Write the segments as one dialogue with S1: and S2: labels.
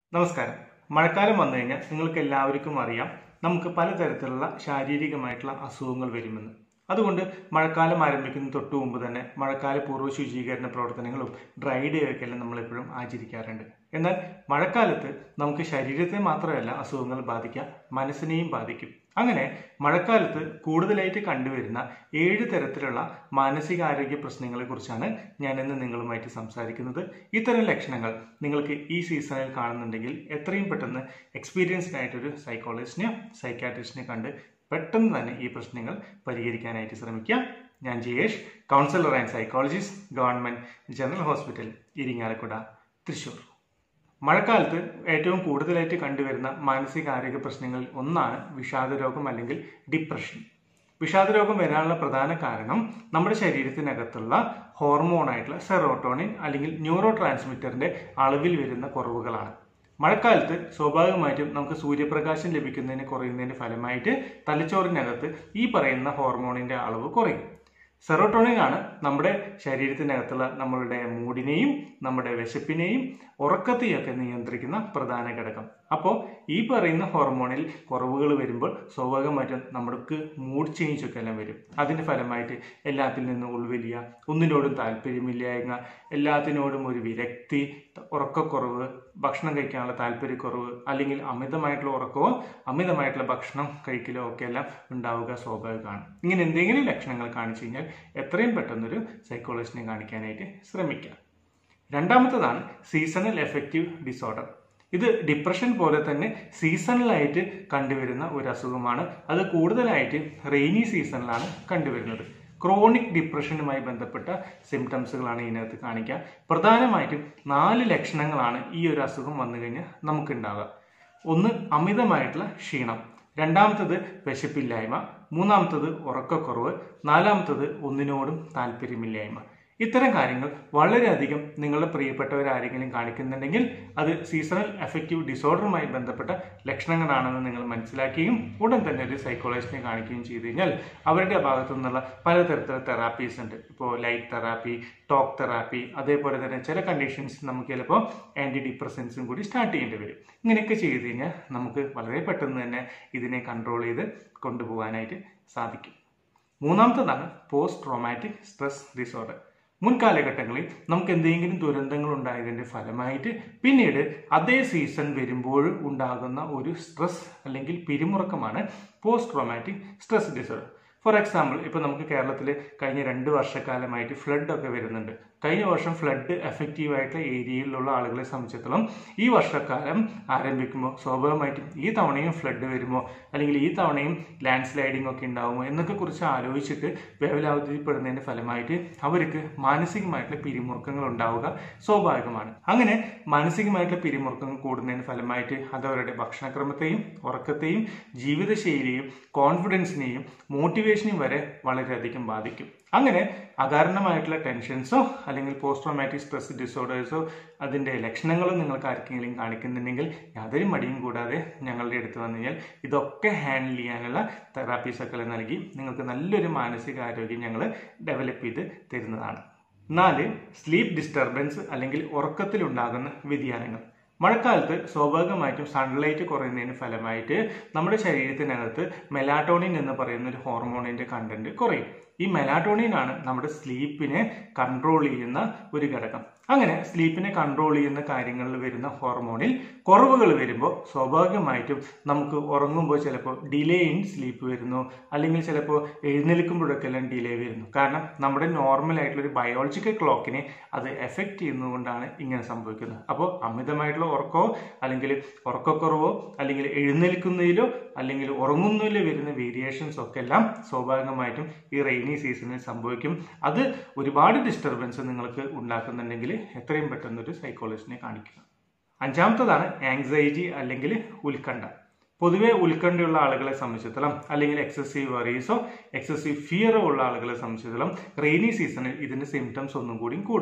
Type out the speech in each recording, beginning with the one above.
S1: നമസ്കാരം മഴക്കാലം വന്നു കഴിഞ്ഞാൽ നിങ്ങൾക്ക് എല്ലാവർക്കും അറിയാം നമുക്ക് പലതരത്തിലുള്ള ശാരീരികമായിട്ടുള്ള അസുഖങ്ങൾ വരുമെന്ന് അതുകൊണ്ട് മഴക്കാലം ആരംഭിക്കുന്ന തൊട്ടു മുമ്പ് തന്നെ മഴക്കാല പൂർവ്വ ശുചീകരണ പ്രവർത്തനങ്ങളും ഡ്രൈ ഡേ ഒക്കെ എല്ലാം നമ്മൾ എപ്പോഴും ആചരിക്കാറുണ്ട് എന്നാൽ മഴക്കാലത്ത് നമുക്ക് ശരീരത്തെ മാത്രമല്ല അസുഖങ്ങൾ ബാധിക്കാം മനസ്സിനെയും ബാധിക്കും അങ്ങനെ മഴക്കാലത്ത് കൂടുതലായിട്ട് കണ്ടുവരുന്ന ഏഴ് തരത്തിലുള്ള മാനസികാരോഗ്യ പ്രശ്നങ്ങളെ കുറിച്ചാണ് ഞാൻ ഇന്ന് നിങ്ങളുമായിട്ട് സംസാരിക്കുന്നത് ഇത്തരം ലക്ഷണങ്ങൾ നിങ്ങൾക്ക് ഈ സീസണിൽ കാണുന്നുണ്ടെങ്കിൽ എത്രയും പെട്ടെന്ന് എക്സ്പീരിയൻസ്ഡ് ആയിട്ടൊരു സൈക്കോളജിസ്റ്റിനെയോ സൈക്കാട്രിസ്റ്റിനെ കണ്ട് പെട്ടെന്ന് തന്നെ ഈ പ്രശ്നങ്ങൾ പരിഹരിക്കാനായിട്ട് ശ്രമിക്കുക ഞാൻ Jayesh counsellor and psychologist government general hospital Irinjalakuda Thrissur മഴക്കാലത്ത് ഏറ്റവും കൂടുതലായിട്ട് കണ്ടുവരുന്ന മാനസികാരോഗ്യ പ്രശ്നങ്ങളിൽ ഒന്നാണ് വിഷാദരോഗം അല്ലെങ്കിൽ ഡിപ്രഷൻ വിഷാദരോഗം വരാനുള്ള പ്രധാന കാരണം നമ്മുടെ ശരീരത്തിനകത്തുള്ള ഹോർമോണായിട്ടുള്ള സെറോട്ടോണിൻ അല്ലെങ്കിൽ ന്യൂറോ ട്രാൻസ്മിറ്ററിന്റെ അളവിൽ വരുന്ന കുറവുകളാണ് മഴക്കാലത്ത് സ്വാഭാവികമായിട്ടും നമുക്ക് സൂര്യപ്രകാശം ലഭിക്കുന്നതിന് കുറയുന്നതിന്റെ ഫലമായിട്ട് തലച്ചോറിനകത്ത് ഈ പറയുന്ന ഹോർമോണിന്റെ അളവ് കുറയും സെറോട്ടോണിൻ ആണ് നമ്മുടെ ശരീരത്തിനകത്തുള്ള നമ്മളുടെ മൂഡിനെയും നമ്മുടെ വിശപ്പിനെയും ഉറക്കത്തെയും ഒക്കെ നിയന്ത്രിക്കുന്ന പ്രധാന ഘടകം അപ്പോൾ ഈ പറയുന്ന ഹോർമോണിൽ കുറവുകൾ വരുമ്പോൾ സ്വാഭാവികമായിട്ടും നമുക്ക് മൂഡ് ചേഞ്ച് ഒക്കെ എല്ലാം വരും അതിന്റെ ഫലമായിട്ട് എല്ലാത്തിൽ നിന്നും ഉൾവലിയ ഒന്നിനോടും താല്പര്യമില്ലായ്മ എല്ലാത്തിനോടും ഒരു വിരക്തി ഉറക്കക്കുറവ് ഭക്ഷണം കഴിക്കാനുള്ള താല്പര്യക്കുറവ് അല്ലെങ്കിൽ അമിതമായിട്ടുള്ള ഉറക്കമോ അമിതമായിട്ടുള്ള ഭക്ഷണം കഴിക്കലോ ഒക്കെ എല്ലാം ഉണ്ടാവുക സ്വാഭാവികമാണ് ഇങ്ങനെ എന്തെങ്കിലും ലക്ഷണങ്ങൾ കാണിച്ചു കഴിഞ്ഞാൽ എത്രയും പെട്ടെന്നൊരു സൈക്കോളജിസ്റ്റിനെ കാണിക്കാനായിട്ട് ശ്രമിക്കുക രണ്ടാമത്തതാണ് സീസണൽ എഫക്റ്റീവ് ഡിസോർഡർ ഇത് ഡിപ്രഷൻ പോലെ തന്നെ സീസണലായിട്ട് കണ്ടുവരുന്ന ഒരു അസുഖമാണ് അത് കൂടുതലായിട്ട് റെയിനി സീസണിലാണ് കണ്ടുവരുന്നത് ക്രോണിക് ഡിപ്രഷനുമായി ബന്ധപ്പെട്ട സിംറ്റംസുകളാണ് ഇതിനകത്ത് കാണിക്കുക പ്രധാനമായിട്ടും നാല് ലക്ഷണങ്ങളാണ് ഈ ഒരു അസുഖം വന്നു കഴിഞ്ഞാൽ നമുക്കുണ്ടാവുക ഒന്ന് അമിതമായിട്ടുള്ള ക്ഷീണം രണ്ടാമത്തത് വിശപ്പില്ലായ്മ മൂന്നാമത്തത് ഉറക്കക്കുറവ് നാലാമത്തത് ഒന്നിനോടും താല്പര്യമില്ലായ്മ ഇത്തരം കാര്യങ്ങൾ വളരെയധികം നിങ്ങളുടെ പ്രിയപ്പെട്ടവരാരെങ്കിലും കാണിക്കുന്നുണ്ടെങ്കിൽ അത് സീസണൽ എഫക്റ്റീവ് ഡിസോർഡറുമായി ബന്ധപ്പെട്ട ലക്ഷണങ്ങളാണെന്ന് നിങ്ങൾ മനസ്സിലാക്കുകയും ഉടൻ തന്നെ ഒരു സൈക്കോളജിസ്റ്റിനെ കാണിക്കുകയും ചെയ്തു കഴിഞ്ഞാൽ അവരുടെ ഭാഗത്തു നിന്നുള്ള പലതരത്തിലുള്ള തെറാപ്പീസ് ഉണ്ട് ഇപ്പോൾ ലൈറ്റ് തെറാപ്പി ടോക്ക് തെറാപ്പി അതേപോലെ തന്നെ ചില കണ്ടീഷൻസ് നമുക്ക് ചിലപ്പോൾ ആൻറ്റി ഡിപ്രസൻസും കൂടി സ്റ്റാർട്ട് ചെയ്യേണ്ടി വരും ഇങ്ങനെയൊക്കെ ചെയ്തു കഴിഞ്ഞാൽ നമുക്ക് വളരെ പെട്ടെന്ന് തന്നെ ഇതിനെ കൺട്രോൾ ചെയ്ത് കൊണ്ടുപോകാനായിട്ട് സാധിക്കും മൂന്നാമത്തതാണ് പോസ്റ്റ് ട്രോമാറ്റിക് സ്ട്രെസ് ഡിസോർഡർ മുൻകാലഘട്ടങ്ങളിൽ നമുക്ക് എന്തെങ്കിലും ദുരന്തങ്ങൾ ഉണ്ടായതിന്റെ ഫലമായിട്ട് പിന്നീട് അതേ സീസൺ വരുമ്പോൾ ഉണ്ടാകുന്ന ഒരു സ്ട്രെസ് അല്ലെങ്കിൽ പിരിമുറക്കമാണ് post traumatic stress disorder for example ഇപ്പോൾ നമുക്ക് കേരളത്തിൽ കഴിഞ്ഞ രണ്ട് വർഷക്കാലമായിട്ട് ഫ്ലഡ് ഒക്കെ വരുന്നുണ്ട് കഴിഞ്ഞ വർഷം ഫ്ലഡ് എഫക്റ്റീവ് ആയിട്ടുള്ള ഏരിയയിലുള്ള ആളുകളെ സംബന്ധിച്ചിടത്തോളം ഈ വർഷക്കാലം ആരംഭിക്കുമ്പോൾ സ്വാഭാവികമായിട്ടും ഈ തവണയും ഫ്ലഡ് വരുമോ അല്ലെങ്കിൽ ഈ തവണയും ലാൻഡ് സ്ലൈഡിംഗ് ഒക്കെ ഉണ്ടാവുമോ എന്നൊക്കെ കുറിച്ച് ആലോചിച്ചിട്ട് വേവലാതിപ്പെടുന്നതിന്റെ ഫലമായിട്ട് അവർക്ക് മാനസികമായിട്ടുള്ള പിരിമുറുക്കങ്ങൾ ഉണ്ടാവുക സ്വാഭാവികമാണ് അങ്ങനെ മാനസികമായിട്ടുള്ള പിരിമുറുക്കങ്ങൾ കൂടുന്നതിന് ഫലമായിട്ട് അത് അവരുടെ ഭക്ഷണക്രമത്തെയും ഉറക്കത്തെയും ജീവിതശൈലിയും കോൺഫിഡൻസിനെയും മോട്ടിവേഷനെയും വരെ വളരെയധികം ബാധിക്കും അങ്ങനെ അകാരണമായിട്ടുള്ള ടെൻഷൻസോ അല്ലെങ്കിൽ പോസ്റ്റ് ട്രോമാറ്റിക് സ്ട്രെസ് ഡിസോർഡേഴ്സോ അതിന്റെ ലക്ഷണങ്ങളും നിങ്ങൾക്ക് ആർക്കെങ്കിലും കാണിക്കുന്നുണ്ടെങ്കിൽ യാതൊരു മടിയും കൂടാതെ ഞങ്ങളുടെ അടുത്ത് വന്നു കഴിഞ്ഞാൽ ഇതൊക്കെ ഹാൻഡിൽ ചെയ്യാനുള്ള തെറാപ്പീസ് ഒക്കെ നൽകി നിങ്ങൾക്ക് നല്ലൊരു മാനസികാരോഗ്യം ഞങ്ങൾ ഡെവലപ്പ് ചെയ്ത് തരുന്നതാണ് നാല് സ്ലീപ്പ് ഡിസ്റ്റർബൻസ് അല്ലെങ്കിൽ ഉറക്കത്തിലുണ്ടാകുന്ന വ്യതിയാനങ്ങൾ മഴക്കാലത്ത് സ്വാഭാവികമായിട്ടും സൺലൈറ്റ് കുറയുന്നതിന് ഫലമായിട്ട് നമ്മുടെ ശരീരത്തിനകത്ത് മെലാറ്റോണിൻ എന്ന് പറയുന്ന ഒരു ഹോർമോണിന്റെ കണ്ടന്റ് കുറയും ഈ മെലാറ്റോണിൻ ആണ് നമ്മുടെ സ്ലീപ്പിനെ കൺട്രോൾ ചെയ്യുന്ന ഒരു ഘടകം അങ്ങനെ സ്ലീപ്പിനെ കൺട്രോൾ ചെയ്യുന്ന കാര്യങ്ങളിൽ വരുന്ന ഹോർമോണിൽ കുറവുകൾ വരുമ്പോൾ സ്വാഭാവികമായിട്ടും നമുക്ക് ഉറങ്ങുമ്പോൾ ചിലപ്പോൾ ഡിലേ ഇൻ സ്ലീപ്പ് വരുന്നു അല്ലെങ്കിൽ ചിലപ്പോൾ എഴുന്നേൽക്കുമ്പോഴൊക്കെ എല്ലാം ഡിലേ വരുന്നു കാരണം നമ്മുടെ നോർമൽ ആയിട്ടുള്ള ഒരു ബയോളജിക്കൽ ക്ലോക്കിനെ അത് എഫക്റ്റ് ചെയ്യുന്നതുകൊണ്ടാണ് ഇങ്ങനെ സംഭവിക്കുന്നത് അപ്പോൾ അമിതമായിട്ടുള്ള ഉറക്കമോ അല്ലെങ്കിൽ ഉറക്കക്കുറവോ അല്ലെങ്കിൽ എഴുന്നേൽക്കുന്നതിലോ അല്ലെങ്കിൽ ഉറങ്ങുന്നതിലോ വരുന്ന വേരിയേഷൻസ് ഒക്കെ എല്ലാം സ്വാഭാവികമായിട്ടും ഈ റെയിനി സീസണിൽ സംഭവിക്കും അത് ഒരുപാട് ഡിസ്റ്റർബൻസ് നിങ്ങൾക്ക് ഉണ്ടാക്കുന്നുണ്ടെങ്കിൽ എത്രയും പെട്ടെന്ന് ഒരു സൈക്കോളജിസ്റ്റിനെ കാണിക്കുക അഞ്ചാമത്തതാണ് ആങ്സൈറ്റി അല്ലെങ്കിൽ ഉത്കണ്ഠ പൊതുവെ ഉത്കണ്ഠയുള്ള ആളുകളെ സംബന്ധിച്ചിടത്തോളം അല്ലെങ്കിൽ എക്സസീവ് വറീസോ എക്സസീവ് ഫിയറോ ഉള്ള ആളുകളെ സംബന്ധിച്ചിടത്തോളം റെയിനി സീസണിൽ ഇതിന്റെ സിംറ്റംസ് ഒന്നും കൂടി കൂടും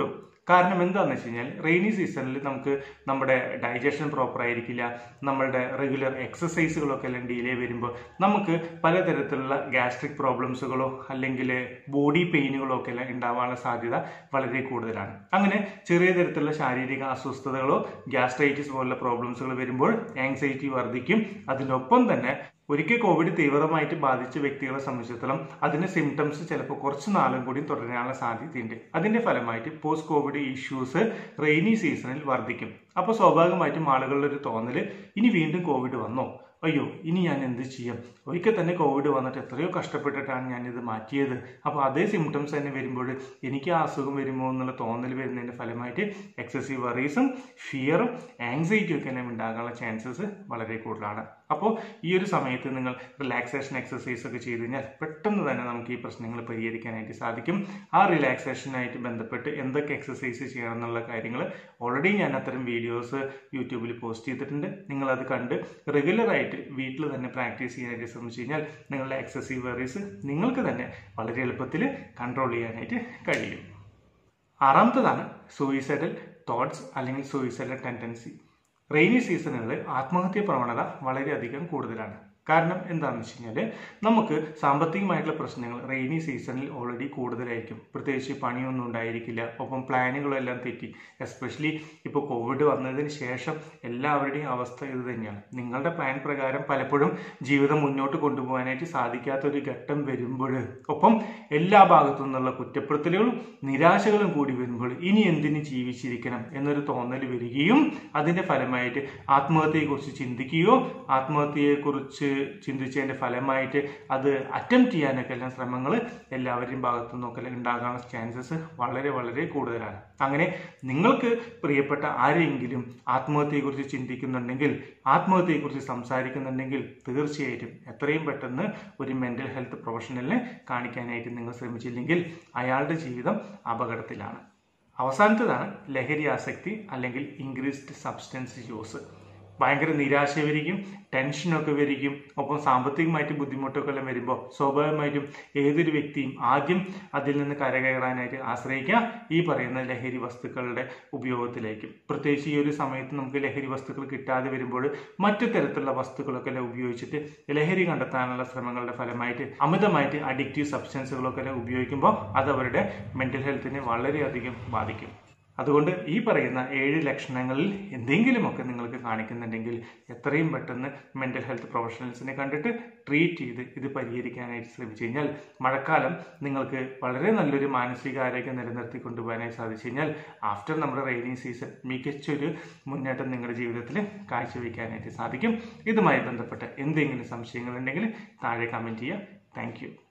S1: കാരണം എന്താണെന്ന് വെച്ച് കഴിഞ്ഞാൽ റെയിനി സീസണിൽ നമുക്ക് നമ്മുടെ ഡൈജഷൻ പ്രോപ്പർ ആയിരിക്കില്ല നമ്മളുടെ റെഗുലർ എക്സസൈസുകളൊക്കെ എല്ലാം ഡിലേ വരുമ്പോൾ നമുക്ക് പലതരത്തിലുള്ള ഗ്യാസ്ട്രിക് പ്രോബ്ലംസുകളോ അല്ലെങ്കിൽ ബോഡി പെയിനുകളോ ഒക്കെ എല്ലാം ഉണ്ടാവാനുള്ള സാധ്യത വളരെ കൂടുതലാണ് അങ്ങനെ ചെറിയ തരത്തിലുള്ള ശാരീരിക അസ്വസ്ഥതകളോ ഗ്യാസ്ട്രൈറ്റിസ് പോലുള്ള പ്രോബ്ലംസുകൾ വരുമ്പോൾ ആങ്സൈറ്റി വർദ്ധിക്കും അതിനൊപ്പം തന്നെ ഒരിക്കൽ കോവിഡ് തീവ്രമായിട്ട് ബാധിച്ച വ്യക്തികളെ സംബന്ധിച്ചിടത്തോളം അതിന് സിംറ്റംസ് ചിലപ്പോൾ കുറച്ച് നാളും കൂടി തുടരാനുള്ള സാധ്യതയുണ്ട് അതിന്റെ ഫലമായിട്ട് പോസ്റ്റ് കോവിഡ് ഇഷ്യൂസ് റെയിനി സീസണിൽ വർദ്ധിക്കും അപ്പോൾ സ്വാഭാവികമായിട്ടും ആളുകളുടെ ഒരു തോന്നൽ ഇനി വീണ്ടും കോവിഡ് വന്നോ അയ്യോ ഇനി ഞാൻ എന്ത് ചെയ്യാം ഒരിക്കൽ തന്നെ കോവിഡ് വന്നിട്ട് എത്രയോ കഷ്ടപ്പെട്ടിട്ടാണ് ഞാൻ ഇത് മാറ്റിയത് അപ്പോൾ അതേ സിംറ്റംസ് തന്നെ വരുമ്പോൾ എനിക്ക് ആ അസുഖം വരുമോ എന്നുള്ള തോന്നൽ വരുന്നതിന്റെ ഫലമായിട്ട് എക്സസീവ് വറീസും ഫിയറും ആങ്സൈറ്റിയും ഒക്കെ എല്ലാം ഉണ്ടാകാനുള്ള ചാൻസസ് വളരെ കൂടുതലാണ് അപ്പോൾ ഈ ഒരു സമയത്ത് നിങ്ങൾ റിലാക്സേഷൻ എക്സസൈസ് ഒക്കെ ചെയ്ത് കഴിഞ്ഞാൽ പെട്ടെന്ന് തന്നെ നമുക്ക് ഈ പ്രശ്നങ്ങൾ പരിഹരിക്കാനായിട്ട് സാധിക്കും ആ റിലാക്സേഷനായിട്ട് ബന്ധപ്പെട്ട് എന്തൊക്കെ എക്സസൈസ് ചെയ്യണം എന്നുള്ള കാര്യങ്ങൾ ഓൾറെഡി ഞാൻ അത്തരം വീഡിയോസ് യൂട്യൂബിൽ പോസ്റ്റ് ചെയ്തിട്ടുണ്ട് നിങ്ങൾ അത് കണ്ട് റെഗുലറായിട്ട് വീട്ടിൽ തന്നെ പ്രാക്ടീസ് ചെയ്യാനായിട്ട് ശ്രമിച്ചു കഴിഞ്ഞാൽ നിങ്ങളുടെ എക്സസീവ് വെറീസ് നിങ്ങൾക്ക് തന്നെ വളരെ എളുപ്പത്തിൽ കൺട്രോൾ ചെയ്യാനായിട്ട് കഴിയും ആറാമത്തതാണ് സൂയിസൈഡൽ തോട്ട്സ് അല്ലെങ്കിൽ സൂയിസൈഡൽ ടെൻഡൻസി റെയിനി സീസണുകളിൽ ആത്മഹത്യ പ്രവണത വളരെയധികം കൂടുതലാണ് കാരണം എന്താണെന്ന് വെച്ച് കഴിഞ്ഞാൽ നമുക്ക് സാമ്പത്തികമായിട്ടുള്ള പ്രശ്നങ്ങൾ റെയിനി സീസണിൽ ഓൾറെഡി കൂടുതലായിരിക്കും പ്രത്യേകിച്ച് പണിയൊന്നും ഉണ്ടായിരിക്കില്ല ഒപ്പം പ്ലാനുകളെല്ലാം തെറ്റി എസ്പെഷ്യലി ഇപ്പോൾ കോവിഡ് വന്നതിന് ശേഷം എല്ലാവരുടെയും അവസ്ഥ ഇത് തന്നെയാണ് നിങ്ങളുടെ പ്ലാൻ പ്രകാരം പലപ്പോഴും ജീവിതം മുന്നോട്ട് കൊണ്ടുപോകാനായിട്ട് സാധിക്കാത്ത ഒരു ഘട്ടം വരുമ്പോൾ ഒപ്പം എല്ലാ ഭാഗത്തു നിന്നുള്ള കുറ്റപ്പെടുത്തലുകളും നിരാശകളും കൂടി വരുമ്പോൾ ഇനി എന്തിന് ജീവിച്ചിരിക്കണം എന്നൊരു തോന്നൽ വരികയും അതിന്റെ ഫലമായിട്ട് ആത്മഹത്യയെക്കുറിച്ച് ചിന്തിക്കുകയോ ആത്മഹത്യയെക്കുറിച്ച് ചിന്തിച്ചതിന്റെ ഫലമായിട്ട് അത് അറ്റംപ്റ്റ് ചെയ്യാനൊക്കെ എല്ലാം ശ്രമങ്ങൾ എല്ലാവരുടെയും ഭാഗത്തു നിന്നൊക്കെ ഉണ്ടാകാനുള്ള ചാൻസസ് വളരെ വളരെ കൂടുതലാണ് അങ്ങനെ നിങ്ങൾക്ക് പ്രിയപ്പെട്ട ആരെങ്കിലും ആത്മഹത്യയെക്കുറിച്ച് ചിന്തിക്കുന്നുണ്ടെങ്കിൽ ആത്മഹത്യയെക്കുറിച്ച് സംസാരിക്കുന്നുണ്ടെങ്കിൽ തീർച്ചയായിട്ടും എത്രയും പെട്ടെന്ന് ഒരു മെന്റൽ ഹെൽത്ത് പ്രൊഫഷണലിനെ കാണിക്കാനായിട്ട് നിങ്ങൾ ശ്രമിച്ചില്ലെങ്കിൽ അയാളുടെ ജീവിതം അപകടത്തിലാണ് അവസാനത്തേതാണ് ലഹരി ആസക്തി അല്ലെങ്കിൽ ഇൻക്രീസ്ഡ് സബ്സ്റ്റൻസ് യൂസ് ഭയങ്കര നിരാശ വരിക്കും ടെൻഷനൊക്കെ വരിക്കും ഒപ്പം സാമ്പത്തികമായിട്ട് ബുദ്ധിമുട്ടൊക്കെ എല്ലാം വരുമ്പോൾ സ്വാഭാവികമായിട്ടും ഏതൊരു വ്യക്തിയും ആദ്യം അതിൽ നിന്ന് കരകയറാനായിട്ട് ആശ്രയിക്കുക ഈ പറയുന്ന ലഹരി വസ്തുക്കളുടെ ഉപയോഗത്തിലേക്കും പ്രത്യേകിച്ച് ഈ ഒരു സമയത്ത് നമുക്ക് ലഹരി വസ്തുക്കൾ കിട്ടാതെ വരുമ്പോൾ മറ്റു തരത്തിലുള്ള വസ്തുക്കളൊക്കെ എല്ലാം ഉപയോഗിച്ചിട്ട് ലഹരി കണ്ടെത്താനുള്ള ശ്രമങ്ങളുടെ ഫലമായിട്ട് അമിതമായിട്ട് അഡിക്റ്റീവ് സബ്സ്റ്റൻസുകളൊക്കെ എല്ലാം ഉപയോഗിക്കുമ്പോൾ അത് അവരുടെ മെന്റൽ ഹെൽത്തിനെ വളരെയധികം ബാധിക്കും അതുകൊണ്ട് ഈ പറയുന്ന ഏഴ് ലക്ഷണങ്ങളിൽ എന്തെങ്കിലുമൊക്കെ നിങ്ങൾക്ക് കാണിക്കുന്നുണ്ടെങ്കിൽ എത്രയും പെട്ടെന്ന് മെന്റൽ ഹെൽത്ത് പ്രൊഫഷണൽസിനെ കണ്ടിട്ട് ട്രീറ്റ് ചെയ്ത് ഇത് പരിഹരിക്കാനായിട്ട് ശ്രമിച്ചു കഴിഞ്ഞാൽ മഴക്കാലം നിങ്ങൾക്ക് വളരെ നല്ലൊരു മാനസികാരോഗ്യം നിലനിർത്തി കൊണ്ടുപോകാനായി സാധിച്ചു കഴിഞ്ഞാൽ ആഫ്റ്റർ നമ്മുടെ റെയിനി സീസൺ മികച്ചൊരു മുന്നേറ്റം നിങ്ങളുടെ ജീവിതത്തിൽ കാഴ്ചവെക്കാനായിട്ട് സാധിക്കും ഇതുമായി ബന്ധപ്പെട്ട് എന്തെങ്കിലും സംശയങ്ങളുണ്ടെങ്കിൽ താഴെ കമൻറ്റ് ചെയ്യുക താങ്ക്